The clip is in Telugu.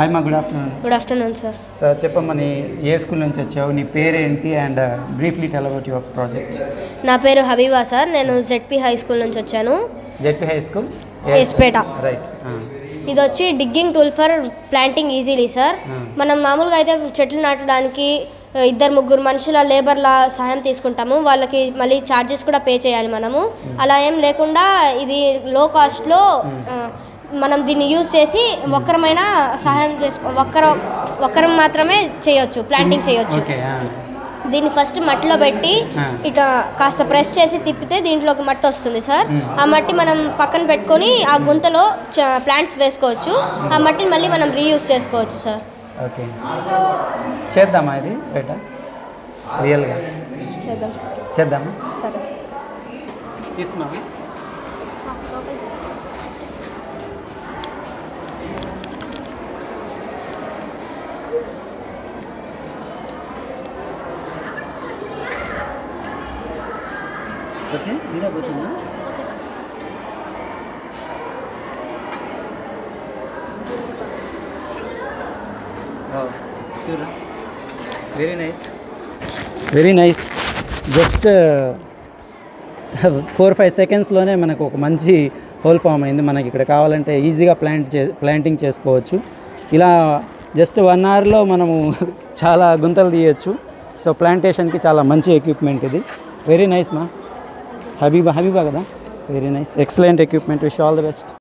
హాయ్ మా good afternoon good afternoon sir sir చెప్పమ్మా నీ ఏ స్కూల్ నుంచి వచ్చావు నీ పేరేంటి and briefly tell about your project నా పేరు హబీబా సార్ నేను జెడ్పీ హై స్కూల్ నుంచి వచ్చాను ZP high school S Peta. Right ఇది వచ్చి digging tool for planting easily sir మనం మామూలుగా అయితే చెట్లు నాటడానికి ఆ, ఇద్దరు ముగ్గురు మనుషుల లేబర్ల సహాయం తీసుకుంటాము వాళ్ళకి మళ్ళీ ఛార్జెస్ కూడా పే చేయాలి మనము అలా ఏం లేకుండా ఇది లో కాస్ట్లో ఆ, మనం దీన్ని యూజ్ చేసి ఒక్కరమైన సహాయం చేసుకో ఒక్కరు ఒక్కరం మాత్రమే చేయొచ్చు ప్లాంటింగ్ చేయొచ్చు ఓకే దీన్ని ఫస్ట్ మట్టిలో పెట్టి ఆ. ఇట్లా కాస్త ప్రెస్ చేసి తిప్పితే దీంట్లోకి మట్టి వస్తుంది సార్ ఆ మట్టి మనం పక్కన పెట్టుకొని ఆ గుంతలో ప్లాంట్స్ వేసుకోవచ్చు ఆ మట్టిని మళ్ళీ మనం రీయూజ్ చేసుకోవచ్చు సార్ ఓకే చేద్దామా ఇది బయట రియల్గా చేద్దాం సార్ చేద్దామా సరే సార్ తీసుకున్నాము ఓకే మీద పోతుందా sure very nice very nice just four five సెకండ్స్లోనే మనకు ఒక మంచి హోల్ ఫామ్ అయింది మనకి ఇక్కడ కావాలంటే ఈజీగా ప్లాంట్ చే ప్లాంటింగ్ చేసుకోవచ్చు ఇలా జస్ట్ వన్ అవర్లో మనము చాలా గుంతలు తీయచ్చు సో ప్లాంటేషన్కి చాలా మంచి ఎక్విప్మెంట్ ఇది వెరీ నైస్ మా హబీబా హబీబా కదా very nice excellent equipment wish all the best